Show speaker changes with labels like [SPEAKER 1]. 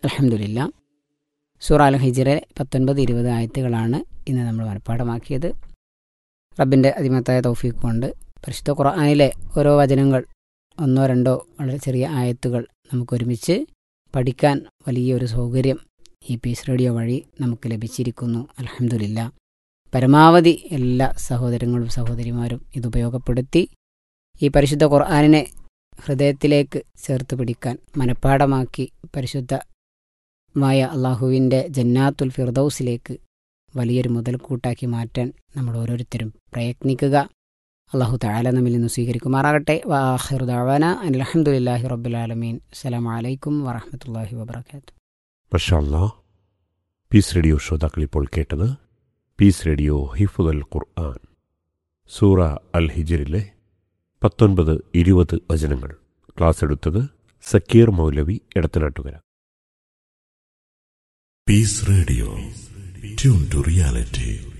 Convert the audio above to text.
[SPEAKER 1] അലഹമുല്ല സൂറ അൽ ഹിജറെ പത്തൊൻപത് ഇരുപത് ആയത്തുകളാണ് ഇന്ന് നമ്മൾ മനഃപ്പാഠമാക്കിയത് റബ്ബിൻ്റെ അതിമത്തായ തൗഫീഖ് കൊണ്ട് പരിശുദ്ധ ഖുർആാനിലെ ഓരോ വചനങ്ങൾ ഒന്നോ രണ്ടോ വളരെ ചെറിയ ആയത്തുകൾ നമുക്കൊരുമിച്ച് പഠിക്കാൻ വലിയൊരു സൗകര്യം ഈ പീസ് റേഡിയോ വഴി നമുക്ക് ലഭിച്ചിരിക്കുന്നു അലഹമുല്ല പരമാവധി എല്ലാ സഹോദരങ്ങളും സഹോദരിമാരും ഇത് ഉപയോഗപ്പെടുത്തി ഈ പരിശുദ്ധ ഖുർആാനിനെ ഹൃദയത്തിലേക്ക് ചേർത്ത് പിടിക്കാൻ മനഃപ്പാടമാക്കി പരിശുദ്ധമായ അള്ളാഹുവിൻ്റെ ജന്നാത്തുൽ ഫിർദൌസിലേക്ക് വലിയൊരു മുതൽക്കൂട്ടാക്കി മാറ്റാൻ നമ്മൾ ഓരോരുത്തരും പ്രയത്നിക്കുക അള്ളാഹു താല നമ്മിൽ നിന്ന് സ്വീകരിക്കുമാറാകട്ടെ വാഹിർ ദാവാന അലഹമുല്ലാഹി റബ്ബുലാലമീൻ അസ്സലാം വലൈക്കും വറഹമത്തല്ലാഹി വബർക്കാത്തു
[SPEAKER 2] മഷാല്ലാ പീസ് റേഡിയോ ശ്രോതാക്കൾ ഇപ്പോൾ കേട്ടത് പീസ് റേഡിയോ ഹിഫുദൽ ഖുർആൻ സൂറ അൽ ഹിജറിലെ പത്തൊൻപത് ഇരുപത് വചനങ്ങൾ ക്ലാസ് എടുത്തത് സക്കീർ മൗലവി Edathanattukara
[SPEAKER 3] Peace Radio. Tune to reality.